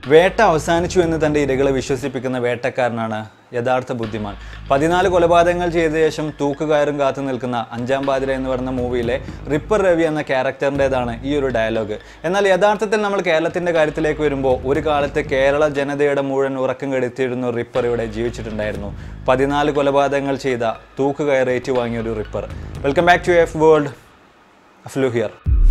വേട്ട അവസാനിച്ചു എന്ന് തൻ്റെ ഇരകളെ വിശ്വസിപ്പിക്കുന്ന വേട്ടക്കാരനാണ് യഥാർത്ഥ ബുദ്ധിമാൻ പതിനാല് കൊലപാതകങ്ങൾ ചെയ്ത ശേഷം തൂക്കുകയറും കാത്തു നിൽക്കുന്ന അഞ്ചാം പാതിര എന്ന് പറയുന്ന മൂവിയിലെ റിപ്പർ രവി എന്ന ക്യാരക്ടറിൻ്റെതാണ് ഈ ഒരു ഡയലോഗ് എന്നാൽ യഥാർത്ഥത്തിൽ നമ്മൾ കേരളത്തിൻ്റെ കാര്യത്തിലേക്ക് വരുമ്പോൾ ഒരു കാലത്ത് കേരള ജനതയുടെ മുഴുവൻ ഉറക്കം കെടുത്തിയിരുന്ന ഒരു റിപ്പർ ഇവിടെ ജീവിച്ചിട്ടുണ്ടായിരുന്നു പതിനാല് കൊലപാതകങ്ങൾ ചെയ്ത തൂക്കുകയർ ഏറ്റുവാങ്ങിയ ഒരു ripper welcome back to F world അഫ്ലു ഹിയർ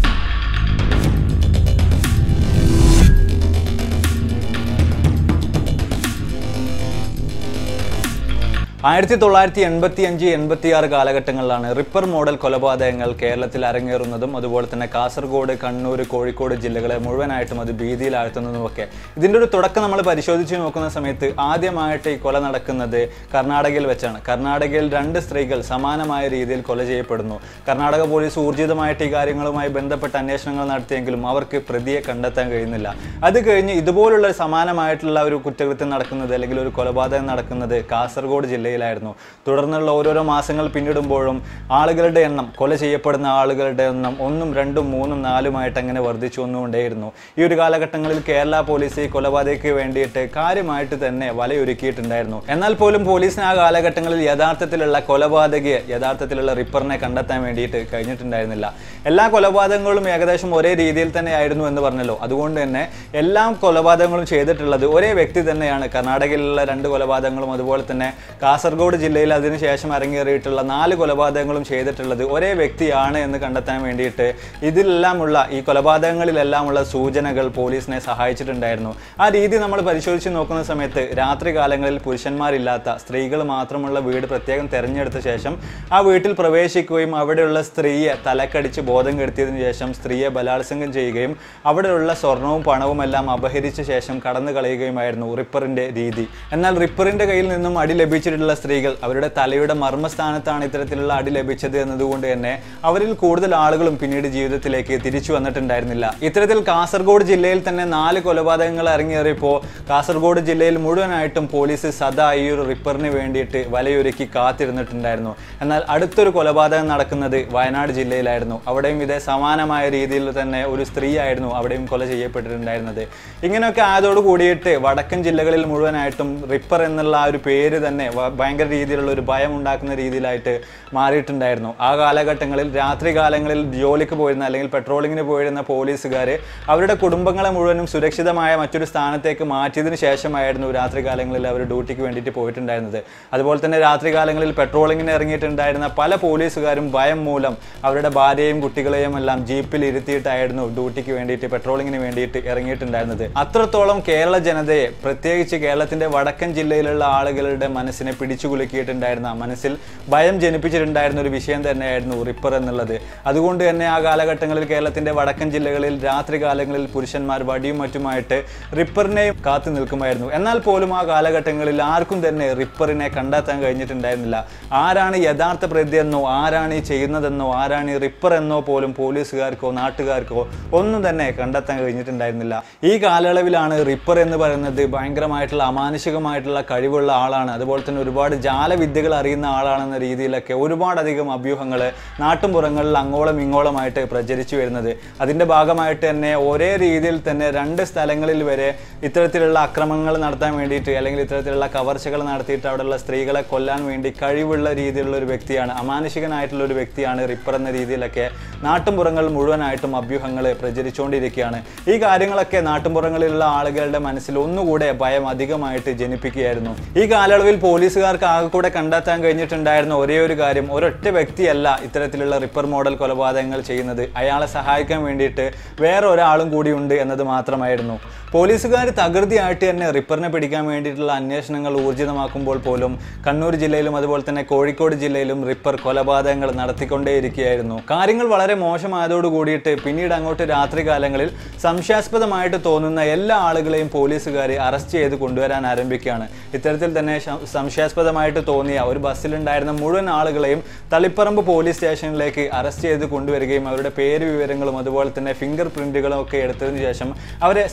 ആയിരത്തി തൊള്ളായിരത്തി എൺപത്തി അഞ്ച് എൺപത്തി ആറ് കാലഘട്ടങ്ങളിലാണ് റിപ്പർ മോഡൽ കൊലപാതകങ്ങൾ കേരളത്തിൽ അരങ്ങേറുന്നതും അതുപോലെ തന്നെ കാസർഗോഡ് കണ്ണൂർ കോഴിക്കോട് ജില്ലകളെ മുഴുവനായിട്ടും അത് ഭീതിയിലാഴ്ത്തുന്നതുമൊക്കെ ഇതിൻ്റെ ഒരു തുടക്കം നമ്മൾ പരിശോധിച്ച് നോക്കുന്ന സമയത്ത് ആദ്യമായിട്ട് ഈ കൊല നടക്കുന്നത് കർണാടകയിൽ വെച്ചാണ് കർണാടകയിൽ രണ്ട് സ്ത്രീകൾ സമാനമായ രീതിയിൽ കൊല ചെയ്യപ്പെടുന്നു കർണാടക പോലീസ് ഊർജിതമായിട്ട് ഈ കാര്യങ്ങളുമായി ബന്ധപ്പെട്ട അന്വേഷണങ്ങൾ നടത്തിയെങ്കിലും അവർക്ക് പ്രതിയെ കണ്ടെത്താൻ കഴിയുന്നില്ല അത് കഴിഞ്ഞ് ഇതുപോലുള്ള സമാനമായിട്ടുള്ള ഒരു കുറ്റകൃത്യം നടക്കുന്നത് അല്ലെങ്കിൽ ഒരു കൊലപാതകം നടക്കുന്നത് കാസർഗോഡ് ജില്ലയിലായിരുന്നു തുടർന്നുള്ള ഓരോരോ മാസങ്ങൾ പിന്നിടുമ്പോഴും ആളുകളുടെ എണ്ണം കൊല ചെയ്യപ്പെടുന്ന ആളുകളുടെ എണ്ണം ഒന്നും രണ്ടും മൂന്നും നാലുമായിട്ട് അങ്ങനെ വർദ്ധിച്ചു വന്നുകൊണ്ടേയിരുന്നു ഈ ഒരു കാലഘട്ടങ്ങളിൽ കേരള പോലീസ് ഈ കൊലപാതകയ്ക്ക് വേണ്ടിയിട്ട് കാര്യമായിട്ട് തന്നെ വലയൊരുക്കിയിട്ടുണ്ടായിരുന്നു എന്നാൽ പോലും പോലീസിന് ആ കാലഘട്ടങ്ങളിൽ യഥാർത്ഥത്തിലുള്ള കൊലപാതകയെ യഥാർത്ഥത്തിലുള്ള റിപ്പറിനെ കണ്ടെത്താൻ വേണ്ടിയിട്ട് കഴിഞ്ഞിട്ടുണ്ടായിരുന്നില്ല എല്ലാ കൊലപാതകങ്ങളും ഏകദേശം ഒരേ രീതിയിൽ തന്നെയായിരുന്നു എന്ന് പറഞ്ഞല്ലോ അതുകൊണ്ട് തന്നെ എല്ലാ കൊലപാതകങ്ങളും ചെയ്തിട്ടുള്ളത് ഒരേ വ്യക്തി തന്നെയാണ് കർണാടകയിലുള്ള രണ്ട് കൊലപാതകങ്ങളും അതുപോലെ തന്നെ കാസർഗോഡ് ജില്ലയിൽ അതിനുശേഷം അരങ്ങേറിയിട്ടുള്ള നാല് കൊലപാതകങ്ങളും ചെയ്തിട്ടുള്ളത് ഒരേ വ്യക്തിയാണ് എന്ന് കണ്ടെത്താൻ വേണ്ടിയിട്ട് ഇതിലെല്ലാമുള്ള ഈ കൊലപാതകങ്ങളിലെല്ലാമുള്ള സൂചനകൾ പോലീസിനെ സഹായിച്ചിട്ടുണ്ടായിരുന്നു ആ രീതി നമ്മൾ പരിശോധിച്ച് നോക്കുന്ന സമയത്ത് രാത്രി കാലങ്ങളിൽ പുരുഷന്മാരില്ലാത്ത സ്ത്രീകൾ മാത്രമുള്ള വീട് പ്രത്യേകം തിരഞ്ഞെടുത്ത ശേഷം ആ വീട്ടിൽ പ്രവേശിക്കുകയും അവിടെയുള്ള സ്ത്രീയെ തലക്കടിച്ച് ബോധം കെടുത്തിയതിനു ശേഷം സ്ത്രീയെ ബലാത്സംഗം ചെയ്യുകയും അവിടെയുള്ള സ്വർണവും പണവും എല്ലാം അപഹരിച്ച ശേഷം കടന്നു കളയുകയുമായിരുന്നു റിപ്പറിന്റെ രീതി എന്നാൽ റിപ്പറിന്റെ കയ്യിൽ നിന്നും അടി ലഭിച്ചിട്ടുള്ള സ്ത്രീകൾ അവരുടെ തലയുടെ മർമ്മസ്ഥാനത്താണ് ഇത്തരത്തിലുള്ള അടി ലഭിച്ചത് എന്നതുകൊണ്ട് തന്നെ അവരിൽ കൂടുതൽ ആളുകളും പിന്നീട് ജീവിതത്തിലേക്ക് തിരിച്ചു വന്നിട്ടുണ്ടായിരുന്നില്ല ഇത്തരത്തിൽ കാസർഗോഡ് ജില്ലയിൽ തന്നെ നാല് കൊലപാതകങ്ങൾ ഇറങ്ങിയേറിയപ്പോൾ കാസർഗോഡ് ജില്ലയിൽ മുഴുവനായിട്ടും പോലീസ് സദാ ഈ ഒരു റിപ്പറിന് വേണ്ടിയിട്ട് വലയൊരുക്കി കാത്തിരുന്നിട്ടുണ്ടായിരുന്നു എന്നാൽ അടുത്തൊരു കൊലപാതകം നടക്കുന്നത് വയനാട് ജില്ലയിലായിരുന്നു അവിടെയും ഇതേ സമാനമായ രീതിയിൽ തന്നെ ഒരു സ്ത്രീ ആയിരുന്നു അവിടെയും കൊല ചെയ്യപ്പെട്ടിട്ടുണ്ടായിരുന്നത് ഇങ്ങനെയൊക്കെ ആയതോട് കൂടിയിട്ട് വടക്കൻ ജില്ലകളിൽ മുഴുവനായിട്ടും റിപ്പർ എന്നുള്ള ആ ഒരു പേര് തന്നെ വ- ഭയങ്കര രീതിയിലുള്ള ഒരു ഭയം ഉണ്ടാക്കുന്ന രീതിയിലായിട്ട് മാറിയിട്ടുണ്ടായിരുന്നു ആ കാലഘട്ടങ്ങളിൽ രാത്രി കാലങ്ങളിൽ ജോലിക്ക് പോയിരുന്ന അല്ലെങ്കിൽ പെട്രോളിങ്ങിന് പോയിരുന്ന പോലീസുകാർ അവരുടെ കുടുംബങ്ങളെ മുഴുവനും സുരക്ഷിതമായ മറ്റൊരു സ്ഥാനത്തേക്ക് മാറ്റിയതിനു ശേഷമായിരുന്നു രാത്രി കാലങ്ങളിൽ അവർ ഡ്യൂട്ടിക്ക് വേണ്ടിയിട്ട് പോയിട്ടുണ്ടായിരുന്നത് അതുപോലെ തന്നെ രാത്രി കാലങ്ങളിൽ പെട്രോളിങ്ങിന് ഇറങ്ങിയിട്ടുണ്ടായിരുന്ന പല പോലീസുകാരും ഭയം മൂലം അവരുടെ ഭാര്യയും കുട്ടികളെയും എല്ലാം ജീപ്പിൽ ഇരുത്തിയിട്ടായിരുന്നു ഡ്യൂട്ടിക്ക് വേണ്ടിയിട്ട് പെട്രോളിങ്ങിന് വേണ്ടിയിട്ട് ഇറങ്ങിയിട്ടുണ്ടായിരുന്നത് അത്രത്തോളം കേരള ജനതയെ പ്രത്യേകിച്ച് കേരളത്തിന്റെ വടക്കൻ ജില്ലയിലുള്ള ആളുകളുടെ മനസ്സിനെ പിടിച്ചു കുലുക്കിയിട്ടുണ്ടായിരുന്ന മനസ്സിൽ ഭയം ജനിപ്പിച്ചിട്ടുണ്ടായിരുന്ന ഒരു വിഷയം തന്നെയായിരുന്നു റിപ്പർ എന്നുള്ളത് അതുകൊണ്ട് തന്നെ ആ കാലഘട്ടങ്ങളിൽ കേരളത്തിന്റെ വടക്കൻ ജില്ലകളിൽ രാത്രി കാലങ്ങളിൽ പുരുഷന്മാർ വടിയും മറ്റുമായിട്ട് റിപ്പറിനെയും കാത്തു നിൽക്കുമായിരുന്നു എന്നാൽ പോലും ആ കാലഘട്ടങ്ങളിൽ ആർക്കും തന്നെ റിപ്പറിനെ കണ്ടെത്താൻ കഴിഞ്ഞിട്ടുണ്ടായിരുന്നില്ല ആരാണ് യഥാർത്ഥ പ്രതിയെന്നോ ആരാണ് ഈ ചെയ്യുന്നതെന്നോ ആരാണ് ഈ റിപ്പർ എന്നോ പോലും പോലീസുകാർക്കോ നാട്ടുകാർക്കോ ഒന്നും തന്നെ കണ്ടെത്താൻ കഴിഞ്ഞിട്ടുണ്ടായിരുന്നില്ല ഈ കാലയളവിലാണ് റിപ്പർ എന്ന് പറയുന്നത് ഭയങ്കരമായിട്ടുള്ള അമാനുഷികമായിട്ടുള്ള കഴിവുള്ള ആളാണ് അതുപോലെ തന്നെ ഒരുപാട് ജാലവിദ്യകൾ അറിയുന്ന ആളാണെന്ന രീതിയിലൊക്കെ ഒരുപാടധികം അഭ്യൂഹങ്ങൾ നാട്ടുംപുറങ്ങളിൽ അങ്ങോളം ഇങ്ങോളമായിട്ട് പ്രചരിച്ചു വരുന്നത് അതിൻ്റെ ഭാഗമായിട്ട് തന്നെ ഒരേ രീതിയിൽ തന്നെ രണ്ട് സ്ഥലങ്ങളിൽ വരെ ഇത്തരത്തിലുള്ള അക്രമങ്ങൾ നടത്താൻ വേണ്ടിയിട്ട് അല്ലെങ്കിൽ ഇത്തരത്തിലുള്ള കവർച്ചകൾ നടത്തിയിട്ട് അവിടെയുള്ള സ്ത്രീകളെ കൊല്ലാൻ വേണ്ടി കഴിവുള്ള രീതിയിലുള്ള ഒരു വ്യക്തിയാണ് അമാനുഷികനായിട്ടുള്ള ഒരു വ്യക്തിയാണ് റിപ്പർ എന്ന രീതിയിലൊക്കെ നാട്ടുംപുറങ്ങൾ മുഴുവനായിട്ടും അഭ്യൂഹങ്ങൾ പ്രചരിച്ചുകൊണ്ടിരിക്കുകയാണ് ഈ കാര്യങ്ങളൊക്കെ നാട്ടുംപുറങ്ങളിലുള്ള ആളുകളുടെ മനസ്സിൽ ഒന്നുകൂടെ ഭയം അധികമായിട്ട് ജനിപ്പിക്കുകയായിരുന്നു ഈ കാലയളവിൽ പോലീസുകാർക്ക് ആകെ കൂടെ കണ്ടെത്താൻ കഴിഞ്ഞിട്ടുണ്ടായിരുന്ന ഒരേ ഒരു കാര്യം ഒരൊറ്റ വ്യക്തിയല്ല ഇത്തരത്തിലുള്ള റിപ്പർ മോഡൽ കൊലപാതകങ്ങൾ ചെയ്യുന്നത് അയാളെ സഹായിക്കാൻ വേണ്ടിയിട്ട് വേറെ ഒരാളും കൂടിയുണ്ട് എന്നത് മാത്രമായിരുന്നു പോലീസുകാർ തകൃതിയായിട്ട് തന്നെ റിപ്പറിനെ പിടിക്കാൻ വേണ്ടിയിട്ടുള്ള അന്വേഷണങ്ങൾ ഊർജിതമാക്കുമ്പോൾ പോലും കണ്ണൂർ ജില്ലയിലും അതുപോലെ തന്നെ കോഴിക്കോട് ജില്ലയിലും റിപ്പർ കൊലപാതകങ്ങൾ നടത്തിക്കൊണ്ടേയിരിക്കുകയായിരുന്നു കാര്യങ്ങൾ വളരെ മോശമായതോട് കൂടിയിട്ട് പിന്നീട് അങ്ങോട്ട് രാത്രി കാലങ്ങളിൽ സംശയാസ്പദമായിട്ട് തോന്നുന്ന എല്ലാ ആളുകളെയും പോലീസുകാർ അറസ്റ്റ് ചെയ്ത് കൊണ്ടുവരാൻ ആരംഭിക്കുകയാണ് ഇത്തരത്തിൽ തന്നെ ശ- സംശയാസ്പദമായിട്ട് തോന്നിയ ഒരു ബസ്സിലുണ്ടായിരുന്ന മുഴുവൻ ആളുകളെയും തളിപ്പറമ്പ് പോലീസ് സ്റ്റേഷനിലേക്ക് അറസ്റ്റ് ചെയ്ത് കൊണ്ടുവരികയും അവരുടെ പേര് വിവരങ്ങളും അതുപോലെ തന്നെ ഫിംഗർ പ്രിന്റുകളും ഒക്കെ എടുത്തതിന് ശേഷം അവരെ സെല്ലിൽ അടക്കുകയും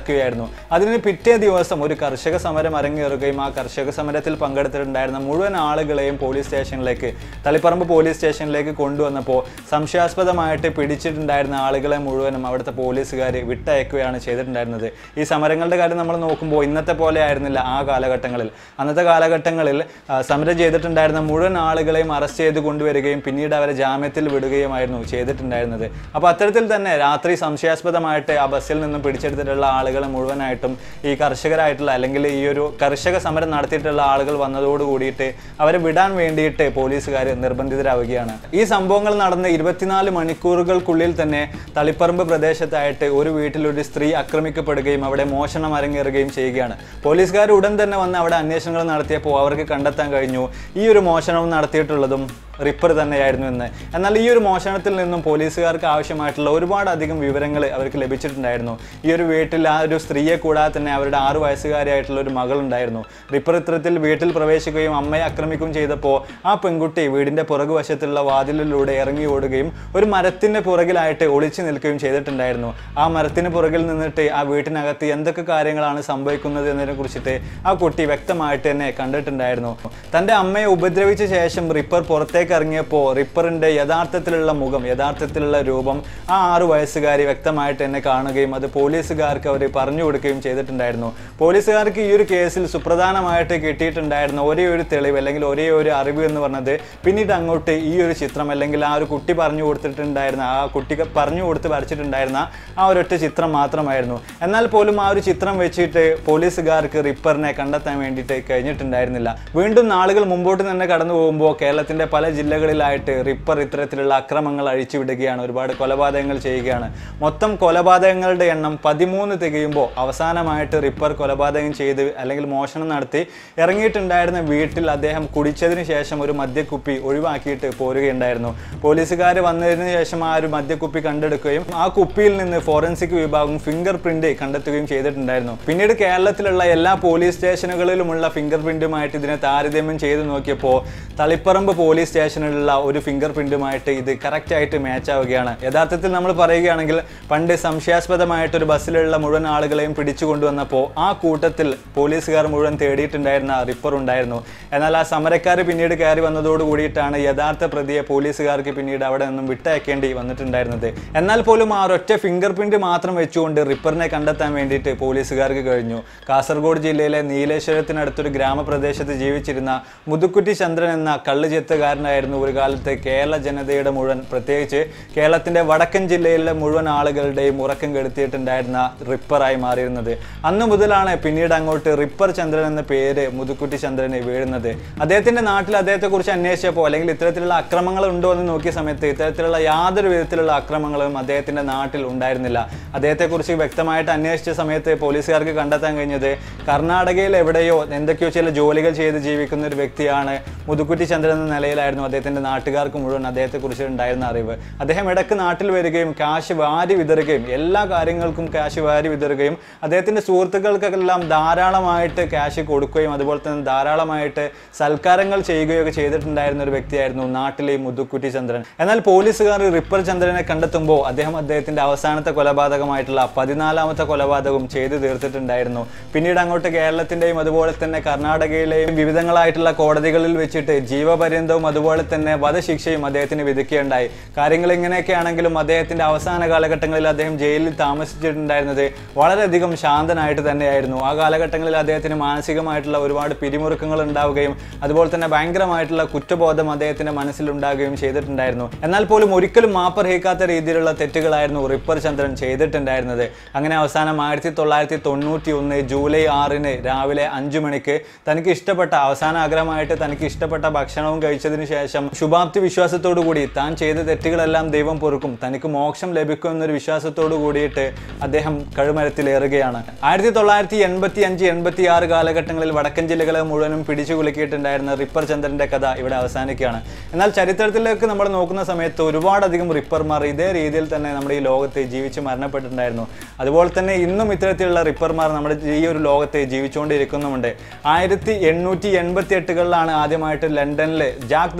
നടക്കുകയായിരുന്നു അതിന് പിറ്റേ ദിവസം ഒരു കർഷക സമരം അരങ്ങേറുകയും ആ കർഷക സമരത്തിൽ പങ്കെടുത്തിട്ടുണ്ടായിരുന്ന മുഴുവൻ ആളുകളെയും പോലീസ് സ്റ്റേഷനിലേക്ക് തളിപ്പറമ്പ് പോലീസ് സ്റ്റേഷനിലേക്ക് കൊണ്ടുവന്നപ്പോൾ സംശയാസ്പദമായിട്ട് പിടിച്ചിട്ടുണ്ടായിരുന്ന ആളുകളെ മുഴുവനും അവിടുത്തെ പോലീസുകാർ വിട്ടയക്കുകയാണ് ചെയ്തിട്ടുണ്ടായിരുന്നത് ഈ സമരങ്ങളുടെ കാര്യം നമ്മൾ നോക്കുമ്പോൾ ഇന്നത്തെ പോലെ ആയിരുന്നില്ല ആ കാലഘട്ടങ്ങളിൽ അന്നത്തെ കാലഘട്ടങ്ങളിൽ ആ, സമരം ചെയ്തിട്ടുണ്ടായിരുന്ന മുഴുവൻ ആളുകളെയും അറസ്റ്റ് ചെയ്ത് കൊണ്ടുവരികയും പിന്നീട് അവരെ ജാമ്യത്തിൽ വിടുകയുമായിരുന്നു ചെയ്തിട്ടുണ്ടായിരുന്നത് അപ്പോൾ അത്തരത്തിൽ തന്നെ രാത്രി സംശയാസ്പദമായിട്ട് ആ ബസ്സിൽ നിന്നും പിടിച്ചെടുത്തിട്ടുള്ള ആളുകളെ മുഴുവനായിട്ടും ഈ കർഷകരായിട്ടുള്ള അല്ലെങ്കിൽ ഈ ഒരു കർഷക സമരം നടത്തിയിട്ടുള്ള ആളുകൾ വന്നതോട് കൂടിയിട്ട് അവരെ വിടാൻ വേണ്ടിയിട്ട് പോലീസുകാർ നിർബന്ധിതരാവുകയാണ് ഈ സംഭവങ്ങൾ നടന്ന ഇരുപത്തിനാല് മണിക്കൂറുകൾക്കുള്ളിൽ തന്നെ തളിപ്പറമ്പ് പ്രദേശത്തായിട്ട് ഒരു വീട്ടിൽ ഒരു സ്ത്രീ ആക്രമിക്കപ്പെടുകയും അവിടെ മോഷണം അരങ്ങേറുകയും ചെയ്യുകയാണ് പോലീസുകാർ ഉടൻ തന്നെ വന്ന് അവിടെ അന്വേഷണങ്ങൾ നടത്തിയപ്പോൾ അവർക്ക് കണ്ടെത്താൻ കഴിഞ്ഞു ഈ ഒരു മോഷണം നടത്തിയിട്ടുള്ളതും റിപ്പർ തന്നെയായിരുന്നു എന്ന് എന്നാൽ ഈ ഒരു മോഷണത്തിൽ നിന്നും പോലീസുകാർക്ക് ആവശ്യമായിട്ടുള്ള ഒരുപാട് അധികം വിവരങ്ങൾ അവർക്ക് ലഭിച്ചിട്ടുണ്ടായിരുന്നു ഈ ഒരു വീട്ടിൽ ആ ഒരു സ്ത്രീയെ കൂടാതെ തന്നെ അവരുടെ ആറു വയസ്സുകാരിയായിട്ടുള്ള ഒരു മകളുണ്ടായിരുന്നു റിപ്പർ ഇത്തരത്തിൽ വീട്ടിൽ പ്രവേശിക്കുകയും അമ്മയെ ആക്രമിക്കുകയും ചെയ്തപ്പോൾ ആ പെൺകുട്ടി വീടിന്റെ പുറകുവശത്തുള്ള വാതിലിലൂടെ ഇറങ്ങി ഓടുകയും ഒരു മരത്തിന്റെ പുറകിലായിട്ട് ഒളിച്ചു നിൽക്കുകയും ചെയ്തിട്ടുണ്ടായിരുന്നു ആ മരത്തിന് പുറകിൽ നിന്നിട്ട് ആ വീട്ടിനകത്ത് എന്തൊക്കെ കാര്യങ്ങളാണ് സംഭവിക്കുന്നത് എന്നതിനെ കുറിച്ചിട്ട് ആ കുട്ടി വ്യക്തമായിട്ട് തന്നെ കണ്ടിട്ടുണ്ടായിരുന്നു തന്റെ അമ്മയെ ഉപദ്രവിച്ച ശേഷം റിപ്പർ പുറത്തേക്ക് ഇറങ്ങിയപ്പോൾ റിപ്പറിന്റെ യഥാർത്ഥത്തിലുള്ള മുഖം യഥാർത്ഥത്തിലുള്ള രൂപം ആ ആറു വയസ്സുകാരി വ്യക്തമായിട്ട് തന്നെ കാണുകയും അത് പോലീസുകാർക്ക് അവർ പറഞ്ഞു കൊടുക്കുകയും ചെയ്തിട്ടുണ്ടായിരുന്നു പോലീസുകാർക്ക് ഈ ഒരു കേസിൽ സുപ്രധാനമായിട്ട് കിട്ടിയിട്ടുണ്ടായിരുന്ന ഒരേ ഒരു തെളിവ് അല്ലെങ്കിൽ ഒരേ ഒരു അറിവ് എന്ന് പറഞ്ഞത് പിന്നീട് അങ്ങോട്ട് ഈ ഒരു ചിത്രം അല്ലെങ്കിൽ ആ ഒരു കുട്ടി പറഞ്ഞു കൊടുത്തിട്ടുണ്ടായിരുന്ന ആ കുട്ടിക്ക് പറഞ്ഞു കൊടുത്ത് വരച്ചിട്ടുണ്ടായിരുന്ന ആ ഒരൊറ്റ ചിത്രം മാത്രമായിരുന്നു എന്നാൽ പോലും ആ ഒരു ചിത്രം വെച്ചിട്ട് പോലീസുകാർക്ക് റിപ്പറിനെ കണ്ടെത്താൻ വേണ്ടിയിട്ട് കഴിഞ്ഞിട്ടുണ്ടായിരുന്നില്ല വീണ്ടും നാളുകൾ മുമ്പോട്ട് തന്നെ കടന്നു പോകുമ്പോൾ കേരളത്തിന്റെ പല ജില്ലകളിലായിട്ട് റിപ്പർ ഇത്തരത്തിലുള്ള അക്രമങ്ങൾ അഴിച്ചുവിടുകയാണ് ഒരുപാട് കൊലപാതകങ്ങൾ ചെയ്യുകയാണ് മൊത്തം കൊലപാതകങ്ങളുടെ എണ്ണം പതിമൂന്ന് തികയുമ്പോൾ അവസാനമായിട്ട് റിപ്പർ കൊലപാതകം ചെയ്ത് അല്ലെങ്കിൽ മോഷണം നടത്തി ഇറങ്ങിയിട്ടുണ്ടായിരുന്ന വീട്ടിൽ അദ്ദേഹം കുടിച്ചതിന് ശേഷം ഒരു മദ്യക്കുപ്പി ഒഴിവാക്കിയിട്ട് പോരുകയുണ്ടായിരുന്നു പോലീസുകാർ വന്നതിന് ശേഷം ആ ഒരു മദ്യക്കുപ്പി കണ്ടെടുക്കുകയും ആ കുപ്പിയിൽ നിന്ന് ഫോറൻസിക് വിഭാഗം ഫിംഗർ പ്രിന്റ് കണ്ടെത്തുകയും ചെയ്തിട്ടുണ്ടായിരുന്നു പിന്നീട് കേരളത്തിലുള്ള എല്ലാ പോലീസ് സ്റ്റേഷനുകളിലുമുള്ള ഫിംഗർ പ്രിന്റുമായിട്ട് ഇതിനെ താരതമ്യം ചെയ്ത് നോക്കിയപ്പോൾ തളിപ്പറമ്പ് പോലീസ് സ്റ്റേഷനിലുള്ള ഒരു ഫിംഗർ പ്രിന്റുമായിട്ട് ഇത് കറക്റ്റ് ആയിട്ട് മാച്ച് ആവുകയാണ് യഥാർത്ഥത്തിൽ നമ്മൾ പറയുകയാണെങ്കിൽ പണ്ട് സംശയാസ്പദമായിട്ട് ഒരു ബസ്സിലുള്ള മുഴുവൻ ആളുകളെയും പിടിച്ചു കൊണ്ടുവന്നപ്പോൾ ആ കൂട്ടത്തിൽ പോലീസുകാർ മുഴുവൻ തേടിയിട്ടുണ്ടായിരുന്ന റിപ്പർ ഉണ്ടായിരുന്നു എന്നാൽ ആ സമരക്കാർ പിന്നീട് കയറി വന്നതോട് കൂടിയിട്ടാണ് യഥാർത്ഥ പ്രതിയെ പോലീസുകാർക്ക് പിന്നീട് അവിടെ നിന്നും വിട്ടയക്കേണ്ടി വന്നിട്ടുണ്ടായിരുന്നത് എന്നാൽ പോലും ആ ഒരൊറ്റ ഫിംഗർ പ്രിന്റ് മാത്രം വെച്ചുകൊണ്ട് റിപ്പറിനെ കണ്ടെത്താൻ വേണ്ടിയിട്ട് പോലീസുകാർക്ക് കഴിഞ്ഞു കാസർഗോഡ് ജില്ലയിലെ നീലേശ്വരത്തിനടുത്തൊരു ഗ്രാമപ്രദേശത്ത് ജീവിച്ചിരുന്ന മുതുക്കുറ്റി ചന്ദ്രൻ എന്ന കള്ളുചെത്തുകാരനായിരുന്നു ഒരു കാലത്ത് കേരള ജനതയുടെ മുഴുവൻ പ്രത്യേകിച്ച് കേരളത്തിന്റെ വടക്കൻ ജില്ലയിലെ മുഴുവൻ ആളുകളുടെയും ഉറക്കം കെടുത്തിയിട്ടുണ്ടായിരുന്ന റിപ്പറായി മാറിയിരുന്നത് അന്ന് മുതലാണ് പിന്നീട് അങ്ങോട്ട് റിപ്പർ ചന്ദ്രൻ എന്ന പേര് മുതുക്കുറ്റി ചന്ദ്രന് വീഴുന്നത് അദ്ദേഹത്തിന്റെ നാട്ടിൽ അദ്ദേഹത്തെ കുറിച്ച് അന്വേഷിച്ചപ്പോൾ അല്ലെങ്കിൽ ഇത്തരത്തിലുള്ള അക്രമങ്ങൾ ഉണ്ടോ എന്ന് നോക്കിയ സമയത്ത് ഇത്തരത്തിലുള്ള യാതൊരു വിധത്തിലുള്ള അക്രമങ്ങളും അദ്ദേഹത്തിന്റെ നാട്ടിൽ ഉണ്ടായിരുന്നില്ല അദ്ദേഹത്തെക്കുറിച്ച് വ്യക്തമായിട്ട് അന്വേഷിച്ച സമയത്ത് പോലീസുകാർക്ക് കണ്ടെത്താൻ കഴിഞ്ഞത് കർണാടകയിൽ എവിടെയോ എന്തൊക്കെയോ ചില ജോലികൾ ചെയ്ത് ജീവിക്കുന്ന ഒരു വ്യക്തിയാണ് മുതുക്കുറ്റി ചന്ദ്രൻ എന്ന നിലയിലായിരുന്നു അദ്ദേഹത്തിന്റെ നാട്ടുകാർക്ക് മുഴുവൻ അദ്ദേഹത്തെക്കുറിച്ച് ഉണ്ടായിരുന്ന അറിവ് അദ്ദേഹം ഇടയ്ക്ക് നാട്ടിൽ വരികയും കാശ് വാരി വിതറുകയും എല്ലാ കാര്യങ്ങൾക്കും കാശ് വാരി വിതറുകയും അദ്ദേഹത്തിന്റെ സുഹൃത്തുക്കൾക്കെല്ലാം ധാരാളമായിട്ട് ക്യാഷ് കൊടുക്കുകയും അതുപോലെ തന്നെ ധാരാളമായിട്ട് സൽക്കാരങ്ങൾ ചെയ്യുകയൊക്കെ ചെയ്തിട്ടുണ്ടായിരുന്ന ഒരു വ്യക്തിയായിരുന്നു നാട്ടിലെ ഈ മുതുക്കുറ്റി ചന്ദ്രൻ എന്നാൽ പോലീസുകാർ റിപ്പർ ചന്ദ്രനെ കണ്ടെത്തുമ്പോൾ അദ്ദേഹം അദ്ദേഹത്തിന്റെ അവസാനത്തെ കൊലപാതകമായിട്ടുള്ള പതിനാലാമത്തെ കൊലപാതകവും ചെയ്തു തീർത്തിട്ടുണ്ടായിരുന്നു പിന്നീട് അങ്ങോട്ട് കേരളത്തിന്റെയും അതുപോലെ തന്നെ കർണാടകയിലെയും വിവിധങ്ങളായിട്ടുള്ള കോടതികളിൽ വെച്ചിട്ട് ജീവപര്യന്തവും അതുപോലെ തന്നെ വധശിക്ഷയും അദ്ദേഹത്തിന് വിധിക്കുകയുണ്ടായി കാര്യങ്ങൾ ഇങ്ങനെയൊക്കെ ആണെങ്കിലും അദ്ദേഹത്തിന്റെ അവസാന കാലഘട്ടങ്ങളിൽ അദ്ദേഹം ജയിലിൽ താമസിച്ചിട്ടുണ്ടായിരുന്നത് വളരെയധികം ശാന്തനായിട്ട് തന്നെയായിരുന്നു ആ കാലഘട്ടങ്ങളിൽ അദ്ദേഹത്തിന് മാനസികമായിട്ടുള്ള ഒരുപാട് പിരിമുറുക്കങ്ങൾ ഉണ്ടാവുകയും അതുപോലെ തന്നെ ഭയങ്കരമായിട്ടുള്ള കുറ്റബോധം അദ്ദേഹത്തിന്റെ മനസ്സിലുണ്ടാകുകയും ചെയ്തിട്ടുണ്ടായിരുന്നു എന്നാൽ പോലും ഒരിക്കലും മാപ്പർഹിക്കാത്ത രീതിയിലുള്ള തെറ്റുകളായിരുന്നു റിപ്പർ ചന്ദ്രൻ ചെയ്തിട്ടുണ്ടായിരുന്നത് അങ്ങനെ അവസാനം ആയിരത്തി തൊള്ളായിരത്തി തൊണ്ണൂറ്റി ഒന്ന് ജൂലൈ ആറിന് രാവിലെ അഞ്ചു മണിക്ക് തനിക്ക് ഇഷ്ടപ്പെട്ട അവസാന ആഗ്രഹമായിട്ട് തനിക്ക് ഇഷ്ടപ്പെട്ട ഭക്ഷണവും കഴിച്ചതിന് ശേഷം ശുഭാപ്തി വിശ്വാസത്തോടു കൂടി താൻ ചെയ്ത തെറ്റുകളെല്ലാം ദൈവം പൊറുക്കും തനിക്ക് മോക്ഷം ലഭിക്കും എന്നൊരു വിശ്വാസത്തോടു കൂടിയിട്ട് അദ്ദേഹം കഴുമരത്തിലേറുകയാണ് ആയിരത്തി തൊള്ളായിരത്തി എൺപത്തി അഞ്ച് എൺപത്തി ആറ് കാലഘട്ടങ്ങളിൽ വടക്കൻ ജില്ലകളെ മുഴുവനും പിടിച്ചു കുലുക്കിയിട്ടുണ്ടായിരുന്ന റിപ്പർ ചന്ദ്രന്റെ കഥ ഇവിടെ അവസാനിക്കുകയാണ് എന്നാൽ ചരിത്രത്തിലേക്ക് നമ്മൾ നോക്കുന്ന സമയത്ത് ഒരുപാടധികം റിപ്പർമാർ ഇതേ രീതിയിൽ തന്നെ നമ്മുടെ ഈ ലോകത്ത് ജീവിച്ച് മരണപ്പെട്ടിട്ടുണ്ടായിരുന്നു അതുപോലെ തന്നെ ഇന്നും ഇത്തരത്തിലുള്ള റിപ്പർമാർ നമ്മുടെ ഈ ഒരു ലോകത്ത് ജീവിച്ചുകൊണ്ടിരിക്കുന്നുമുണ്ട് ആയിരത്തി എണ്ണൂറ്റി എൺപത്തി എട്ടുകളിലാണ് ആദ്യമായിട്ട് ലണ്ടനിൽ ജാക്ക് ദ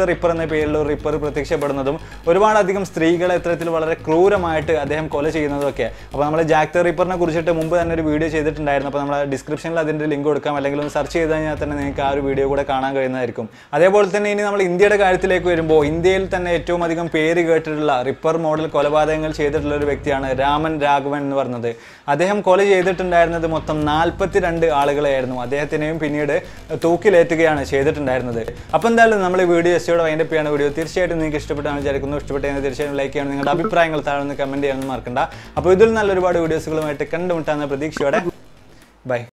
ദ റിപ്പർ എന്ന പേരിൽ ഒരു റിപ്പർ പ്രത്യക്ഷപ്പെടുന്നതും ഒരുപാടധികം സ്ത്രീകളെ ഇത്തരത്തിൽ വളരെ ക്രൂരമായിട്ട് അദ്ദേഹം കൊല ചെയ്യുന്നതും ഒക്കെ അപ്പോൾ നമ്മൾ ജാക്ക് ദ റിപ്പറിനെ കുറിച്ചിട്ട് മുമ്പ് തന്നെ ഒരു വീഡിയോ ചെയ്തിട്ടുണ്ടായിരുന്നു അപ്പോൾ നമ്മൾ ഡിസ്ക്രിപ്ഷനിൽ അതിൻ്റെ ലിങ്ക് കൊടുക്കാം അല്ലെങ്കിൽ ഒന്ന് സെർച്ച് ചെയ്ത് കഴിഞ്ഞാൽ തന്നെ നിങ്ങൾക്ക് ആ ഒരു വീഡിയോ കൂടെ കാണാൻ കഴിയുന്നതായിരിക്കും അതേപോലെ തന്നെ ഇനി നമ്മൾ ഇന്ത്യയുടെ കാര്യത്തിലേക്ക് വരുമ്പോൾ ഇന്ത്യയിൽ തന്നെ ഏറ്റവും അധികം പേര് കേട്ടിട്ടുള്ള റിപ്പർ മോഡൽ കൊലപാതകങ്ങൾ ചെയ്തിട്ടുള്ള ഒരു വ്യക്തിയാണ് രാമൻ രാഘവൻ എന്ന് പറഞ്ഞത് അദ്ദേഹം കൊല ചെയ്തിട്ടുണ്ടായിരുന്നത് മൊത്തം നാൽപ്പത്തിരണ്ട് ആളുകളെയായിരുന്നു അദ്ദേഹത്തിനെയും പിന്നീട് തൂക്കിലേറ്റുകയാണ് ചെയ്തിട്ടുണ്ടായിരുന്നത് അപ്പോൾ എന്തായാലും നമ്മൾ ഈ വീഡിയോ ജസ്റ്റോടെ വൈൻഡപ്പ് ചെയ്യാണ് വീഡിയോ തീർച്ചയായിട്ടും നിങ്ങൾക്ക് ഇഷ്ടപ്പെട്ടാണ് വിചാരിക്കുന്നു ഇഷ്ടപ്പെട്ടെങ്കിൽ തീർച്ചയായും ലൈക്ക് ചെയ്യണം നിങ്ങളുടെ അഭിപ്രായങ്ങൾ താഴെ കമൻറ്റ് ചെയ്യാനൊന്നും മറക്കണ്ട അപ്പോൾ ഇതിൽ നല്ല ഒരുപാട് വീഡിയോസുകളുമായിട്ട് കണ്ടുമുട്ടാവുന്ന പ്രതീക്ഷയോടെ ബൈ